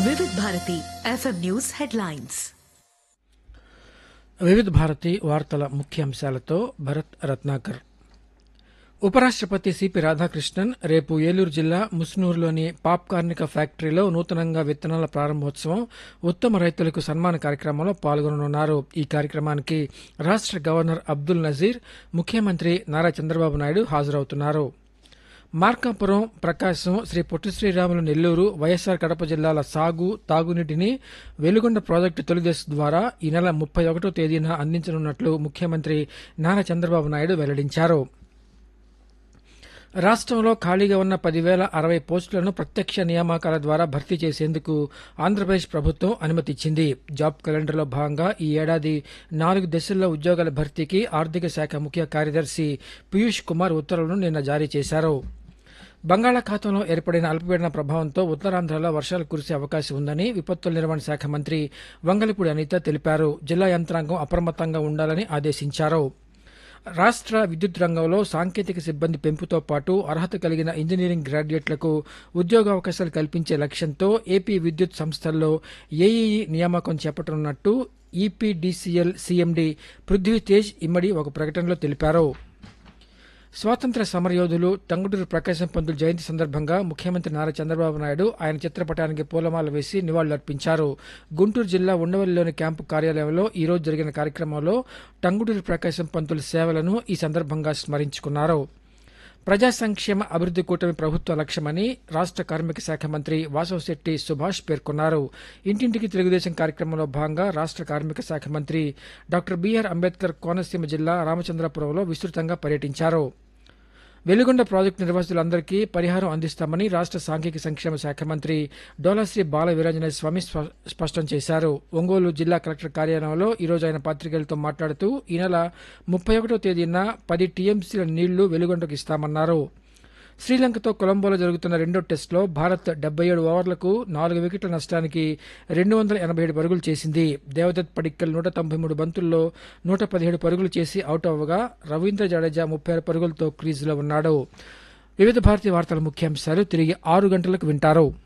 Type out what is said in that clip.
వివిధ Bharati FM news headlines వివిధ భారతి వార్తల ముఖ్యాంశాలతో భరత్ రత్నాకర్ ఉపరాష్ట్రపతి సిపి రాధాకృష్ణన్ రేపు ఏలూరు జిల్లా ముస్నూరులోని పాప్ కార్మిక ఫ్యాక్టరీలో నూతనంగా విత్తనాల ప్రారంభోత్సవం ఉత్తమ రైతులకు సన్మాన కార్యక్రమంలో పాల్గొననున్నారు ఈ కార్యక్రమానికి రాష్ట్ర గవర్నర్ అబ్దుల్ నజీర్ ముఖ్యమంత్రి నారా చంద్రబాబు నాయుడు హాజరవుతున్నారు మార్కాపురం ప్రకాశం శ్రీ పొట్టి శ్రీరాములు నెల్లూరు వైఎస్ఆర్ కడప జిల్లాల సాగు తాగునీటిని వెలుగొండ ప్రాజెక్టు తొలిదశ ద్వారా ఈ నెల ముప్పై ఒకటో తేదీన అందించనున్నట్లు ముఖ్యమంత్రి నారా చంద్రబాబు నాయుడు వెల్లడించారు రాష్ట్రంలో ఖాళీగా ఉన్న పదివేల అరవై పోస్టులను ప్రత్యక్ష నియామకాల ద్వారా భర్తీ చేసేందుకు ఆంధ్రప్రదేశ్ ప్రభుత్వం అనుమతిచ్చింది జాబ్ క్యాలెండర్లో భాగంగా ఈ ఏడాది నాలుగు దశల్లో ఉద్యోగాల భర్తీకి ఆర్థిక శాఖ ముఖ్య కార్యదర్శి పీయూష్ కుమార్ ఉత్తర్వులను నిన్న జారీ చేశారు బంగాళాఖాతంలో ఏర్పడిన అల్పపీడన ప్రభావంతో ఉత్తరాంధ్రలో వర్షాలు కురిసే అవకాశం ఉందని విపత్తుల నిర్వహణ శాఖ మంత్రి వంగలపూడి అనిత తెలిపారు జిల్లా యంత్రాంగం అప్రమత్తంగా ఉండాలని ఆదేశించారు రాష్ట్ర విద్యుత్ రంగంలో సాంకేతిక సిబ్బంది పెంపుతో పాటు అర్హత కలిగిన ఇంజనీరింగ్ గ్రాడ్యుయేట్లకు ఉద్యోగావకాశాలు కల్పించే లక్ష్యంతో ఏపీ విద్యుత్ సంస్థల్లో ఏఈఈ నియామకం చేపట్టనున్నట్టు ఈపీడీసీఎల్ సీఎండీ పృథ్వీతేజ్ ఇమ్మడి ఒక ప్రకటనలో తెలిపారు స్వాతంత్ర సమరయోధులు టంగుటూరు ప్రకాశం పంతులు జయంతి సందర్భంగా ముఖ్యమంత్రి నారా చంద్రబాబు నాయుడు ఆయన చిత్రపటానికి పూలమాల వేసి నివాళులర్పించారు గుంటూరు జిల్లా ఉండవల్లిలోని క్యాంపు కార్యాలయంలో ఈ రోజు జరిగిన కార్యక్రమంలో టంగుటూరు ప్రకాశం పంతుల సేవలను ఈ సందర్భంగా స్మరించుకున్నారు ప్రజా సంక్షేమ అభివృద్ది కూటమి ప్రభుత్వ లక్ష్యమని రాష్ట్ర కార్మిక శాఖ మంత్రి వాసవశెట్టి సుభాష్ పేర్కొన్నారు ఇంటింటికి తెలుగుదేశం కార్యక్రమంలో భాగంగా రాష్ట్ర కార్మిక శాఖ మంత్రి డాక్టర్ బీఆర్ అంబేద్కర్ కోనసీమ జిల్లా రామచంద్రపురంలో విస్తృతంగా పర్యటించారు వెలుగొండ ప్రాజెక్టు నిర్వాసితులందరికీ పరిహారం అందిస్తామని రాష్ట్ర సాంఘిక సంక్షేమ శాఖ మంత్రి డోలాశ్రీ బాల వీరాంజనేయ స్వామి స్ప- స్పష్టం చేశారు ఒంగోలు జిల్లా కలెక్టర్ కార్యాలయంలో ఈ రోజు ఆయన పాత్రికేయులతో మాట్లాడుతూ ఈ నెల ముప్పై ఒకటో తేదీన పది టీఎంసీల నీళ్లు వెలుగొండకు ఇస్తామన్నారు శ్రీలంకతో కొలంబోలో జరుగుతున్న రెండో టెస్టులో భారత్ డెబ్బై ఏడు ఓవర్లకు నాలుగు వికెట్ల నష్టానికి రెండు వందల ఎనభై ఏడు పరుగులు చేసింది దేవదత్ పడిక్కల్ నూట తొంభై మూడు బంతుల్లో నూట పదిహేడు పరుగులు చేసి అవుట్ అవ్వగా రవీంద్ర జడేజా ముప్పై ఆరు పరుగులతో క్రీజులో ఉన్నాడు వివిధ భారతీయ వార్తల ముఖ్యాంశాలు తిరిగి ఆరు గంటలకు వింటారు